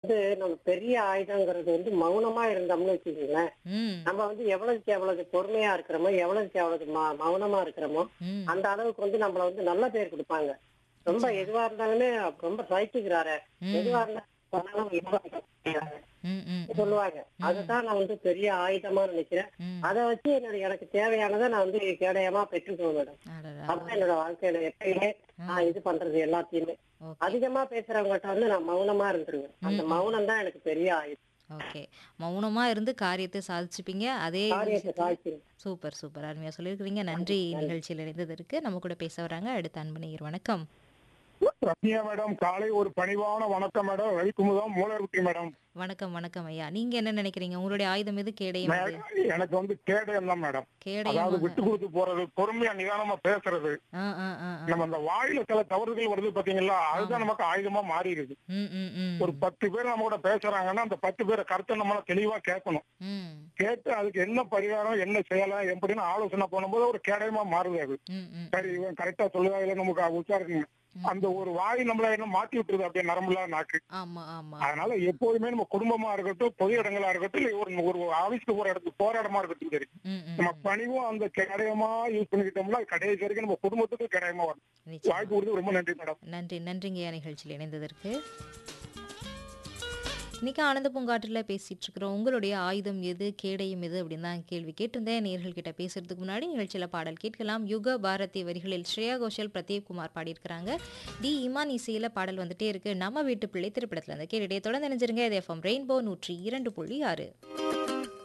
வந்து நம்ம பெரிய ஆயுதங்கிறது வந்து மௌனமா இருந்தோம்னு வச்சுக்கோங்களேன் ம் நம்ம வந்து எவ்வளவுக்கு எவ்வளவு பொறுமையா இருக்கிறோமோ எவ்வளவுக்கு எவ்வளவு ம- மௌனமா இருக்கிறோமோ ம் அந்த அளவுக்கு வந்து நம்மள வந்து நல்ல பேர் கொடுப்பாங்க ரொம்ப எதுவா இருந்தாலுமே ரொம்ப சைட்டுக்கிறாரு ம். எதுவா இருந்தாலும் சொன்னாலும் இதுவா இருக்கிறாரு. ம் ம் சொல்லுவாங்க அதுதான் நான் வந்து பெரிய ஆயுதமா நினைக்கிறேன் ம் அதை வச்சு என்னோட எனக்கு தேவையானதை நான் வந்து கேடயமா பெற்றுக்குவேன் மேடம் அடடா. அப்பதான் என்னோட வாழ்க்கையில எப்பயுமே நான் இது பண்றது எல்லாத்தையுமே ஓகே அதிகமா பேசுறவங்ககிட்ட வந்து நான் மௌனமா இருந்துருவேன் அந்த மௌனம் தான் எனக்கு பெரிய ஆயுதம் ஓகே மௌனமா இருந்து காரியத்தை சாதிச்சுப்பீங்க அதே காரியத்தை விஷயத்துல- சாய்ச்சி சூப்பர் சூப்பர் அருமையா சொல்லியிருக்கிறீங்க நன்றி நிகழ்ச்சியில் இணைந்ததற்கு நம்ம கூட பேச வராங்க அடுத்த அன்பு நேயர் வணக்கம் ரம்யா மேடம் காலை ஒரு பணிவான வணக்கம் மேடம் ரவிக்குமுதம் மூலருத்தி மேடம் வணக்கம் வணக்கம் ஐயா நீங்க என்ன நினைக்கிறீங்க உங்களுடைய ஆயுதம் எது கேடயம் எது மே- எனக்கு வந்து கேடயம் தான் மேடம் அதாவது கேடயம் விட்டு கொடுத்து போறது பொறுமையா நிதானமா பேசுறது ஆ ஆ ஆ ஆ. நம்ம அந்த வாயில சில தவறுகள் வருது பாத்தீங்களா அதுதான் நமக்கு ஆயுதமா மாறி இருக்கு ம் ம் ம் ஒரு பத்து பேர் நம்ம கூட பேசுறாங்கன்னா அந்த பத்து பேரை கருத்தை நம்மள தெளிவா கேட்கணும் ம் கேட்டு அதுக்கு என்ன பரிகாரம் என்ன செய்யலாம் எப்படின்னு ஆலோசனை பண்ணும்போது ஒரு கேடயமா மாறுது அது ம் ம் சரி இவன் கரெக்டா சொல்லுவா இல்ல நமக்கு உச்சாருங்க அந்த ஒரு வாய் நம்மள என்ன மாத்தி விட்டுருது அப்படியே நரம்புல நாக்கு ஆமா ஆமா அதனால எப்போதுமே நம்ம குடும்பமா இருக்கட்டும் பொது இடங்களா இருக்கட்டும் இல்ல ஒரு ஒரு ஆபீஸ்க்கு போற இடத்துக்கு போற இடமா இருக்கட்டும் சரி ம் ம் நம்ம பணிவும் அந்த கடையமா யூஸ் பண்ணிக்கிட்டோம்னா அது கடைசி வரைக்கும் நம்ம குடும்பத்துக்கு கடையமா வரும் நிச்சயம் வாய்ப்பு கொடுத்து ரொம்ப நன்றி மேடம் நன்றி நன்றிங்க நிகழ்ச்சியில் இணைந்ததற்கு இன்னைக்கு ஆனந்த பூங்காற்றில் பேசிட்டு இருக்கிறோம் உங்களுடைய ஆயுதம் எது கேடயம் எது அப்படின்னு தான் கேள்வி கேட்டிருந்தேன் நேர்கள் கிட்ட பேசுறதுக்கு முன்னாடி நிகழ்ச்சியில் பாடல் கேட்கலாம் யுக பாரதி வரிகளில் ஸ்ரேயா கோஷல் பிரதீப் குமார் பாடியிருக்கிறாங்க டி இமான் இசையில் பாடல் வந்துட்டே இருக்கு நம்ம வீட்டு பிள்ளை திரைப்படத்தில் இருந்து கேட்டுட்டே தொடர்ந்து நினைச்சிருங்க இது எஃப்எம் ரெயின்போ நூற்றி இரண்டு புள்ளி ஆறு